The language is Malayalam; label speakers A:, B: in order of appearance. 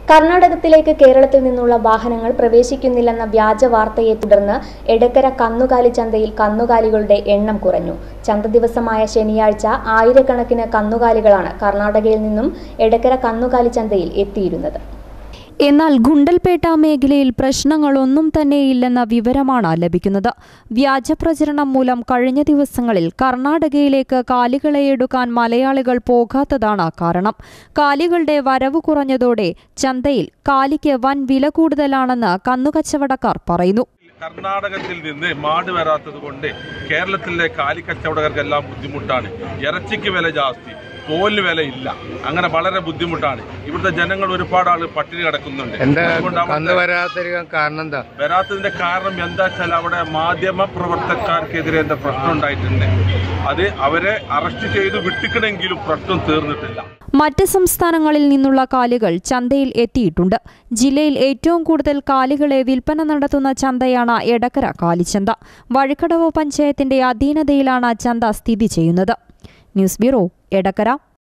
A: കർണാടകത്തിലേക്ക് കേരളത്തിൽ നിന്നുള്ള വാഹനങ്ങൾ പ്രവേശിക്കുന്നില്ലെന്ന വ്യാജ വാർത്തയെ തുടർന്ന് എടക്കര കന്നുകാലി ചന്തയിൽ കന്നുകാലികളുടെ എണ്ണം കുറഞ്ഞു ചന്ത ദിവസമായ ശനിയാഴ്ച ആയിരക്കണക്കിന് കന്നുകാലികളാണ് കർണാടകയിൽ നിന്നും എടക്കര കന്നുകാലി ചന്തയിൽ എത്തിയിരുന്നത്
B: എന്നാൽ ഗുണ്ടൽപേട്ട മേഖലയിൽ പ്രശ്നങ്ങളൊന്നും തന്നെയില്ലെന്ന വിവരമാണ് ലഭിക്കുന്നത് വ്യാജപ്രചരണം മൂലം കഴിഞ്ഞ ദിവസങ്ങളിൽ കർണാടകയിലേക്ക് കാലികളെ എടുക്കാൻ മലയാളികൾ പോകാത്തതാണ് കാരണം കാലികളുടെ വരവ് കുറഞ്ഞതോടെ ചന്തയിൽ കാലിക്ക് വൻ വില കൂടുതലാണെന്ന് കന്നുകച്ചവടക്കാർ പറയുന്നു
C: കർണാടകത്തിൽ നിന്ന് മാട് വരാത്തത് കൊണ്ട് കേരളത്തിലെ കാലിക്കച്ചവടക്കാർക്കെല്ലാം ബുദ്ധിമുട്ടാണ് ഇറച്ചിക്ക് വില ജാസ്തി തോലിന് വില ഇല്ല അങ്ങനെ വളരെ ബുദ്ധിമുട്ടാണ് ഇവിടുത്തെ ജനങ്ങൾ ഒരുപാട് ആള് പട്ടിണി കിടക്കുന്നുണ്ട്
D: എന്താ
C: അതുകൊണ്ട്
D: കന്ന്
C: അവിടുത്തെ
D: വരാത്തൊരു കാരണം എന്താ
C: വരാത്തതിന്റെ കാരണം എന്താ വെച്ചാൽ അവിടെ മാധ്യമ പ്രവർത്തകർക്കെതിരെ എന്താ പ്രശ്നം ഉണ്ടായിട്ടുണ്ട് അത് അവരെ അറസ്റ്റ് ചെയ്ത് വിട്ടിക്കണമെങ്കിലും പ്രശ്നം തീർന്നിട്ടില്ല
B: മറ്റ് സംസ്ഥാനങ്ങളിൽ നിന്നുള്ള കാലികൾ ചന്തയിൽ എത്തിയിട്ടുണ്ട് ജില്ലയിൽ ഏറ്റവും കൂടുതൽ കാലികളെ വിൽപ്പന നടത്തുന്ന ചന്തയാണ് എടക്കര കാലിച്ചന്ത വഴിക്കടവ് പഞ്ചായത്തിന്റെ അധീനതയിലാണ് ചന്ത സ്ഥിതി ചെയ്യുന്നത് ന്യൂസ് ബ്യൂറോ എടക്കര